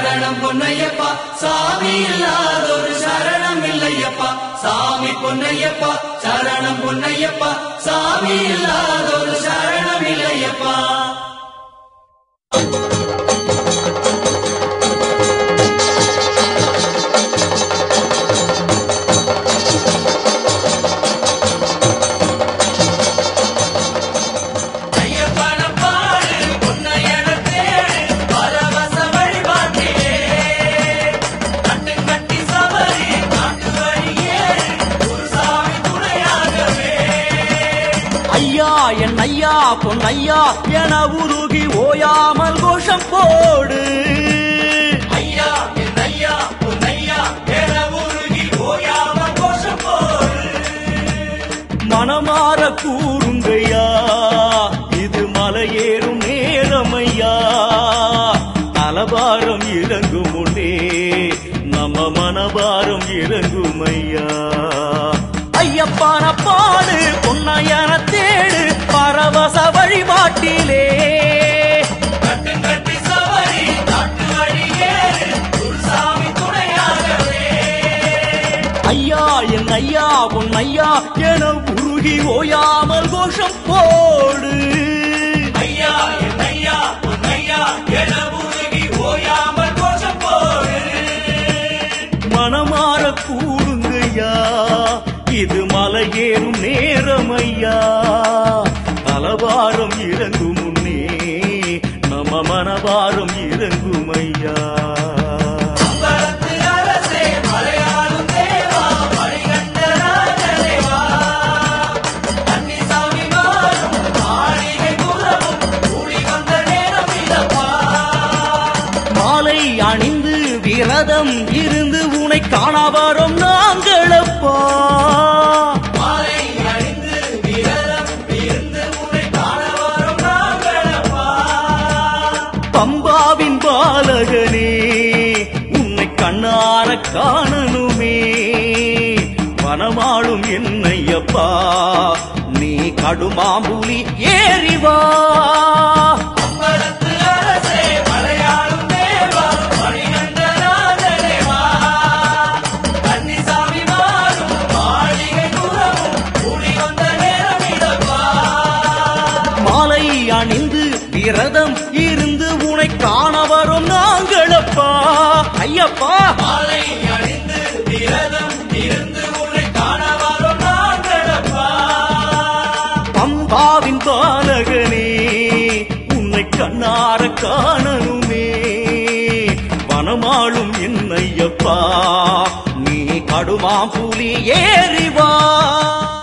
சரணம் பொன்னையப்பா சாமி இல்லாதொரு சரணம் இல்லையப்பா சாமி பொன்னையப்பா சரணம் பொன்னையப்பா சாமி இல்லாதொரு சரணம் இல்லையப்பா ஐயப்பன பாடு பொன்னையன தேடு பரவச வழிபாட்டிலே கட்டு கட்டி சபரி காட்டு வழி ஏறு குருசாமி துணையாகவே ஐயா என் ஐயா பொன் ஐயா என உருகி ஓயாமல் கோஷம் போடு ஐயா என் ஐயா பொன்னையா என உருகி ஓயாம கோஷம் போடு மனமாற கூறுங்கய்யா இது மலையேறும் நேரமையா அலபாரம் இறங்கும் முன்னே நம்ம மனபாரம் இறங்கும் ஐயா ஐயப்பான பாடு பொன்னையன தேடு பரவச வழிபாட்டிலே கட்டு கட்டி சபரி காட்டு வழி ஏறு குருசாமி துணையாகவே ஐயா என் ஐயா உன் ஐயா என உருகி ஓயாமல் கோஷம் போடு ஐயா என் ஐயா பொன்னையா என உருகி ஓயாமல் கோஷம் போடு மனமாற கூடுங்கய்யா இது மலையேறும் நேரம் ஐயா தலவாரம் இறங்கும் முன்னே நம்ம மனவாரம் இறங்கும் ஐயா அம்பலத்து அரசே மலையாளும் தேவா மணிகண்டராஜனேவா கன்னிசாமி மாறும் மாளிகை புறமும் கூடி வந்த நேரம் இதப்பா மாலை அணிந்து விரதம் இருந்து உனை காண வரும் நாங்களப்பா மாலை அணிந்து விரதம் இருந்து உன்னை காண வரும் நாங்களப்பா பம்பாவின் பாலகனே உன்னை கண்ணார காணனுமே வனமாளும் என்னையப்பா நீ கடுமாம்புலி ஏறிவா அம்பலத்து அரசே மலையாளும் தேவா மணிகண்டராஜனேவா கன்னிசாமி மாறும் மாளிகை புறமும் கூடி வந்த நேரம் இதப்பா மாலை அணிந்து விரதம் இருந்து உனை காண வரும் நாங்களப்பா ஐயப்பா மாலை அணிந்து விரதம் இருந்து உன்னை காண வரும் நாங்களப்பா பம்பாவின் பாலகனே உன்னை கண்ணார காணனுமே வனமாளும் என்னையப்பா நீ கடுமா புலி ஏறிவா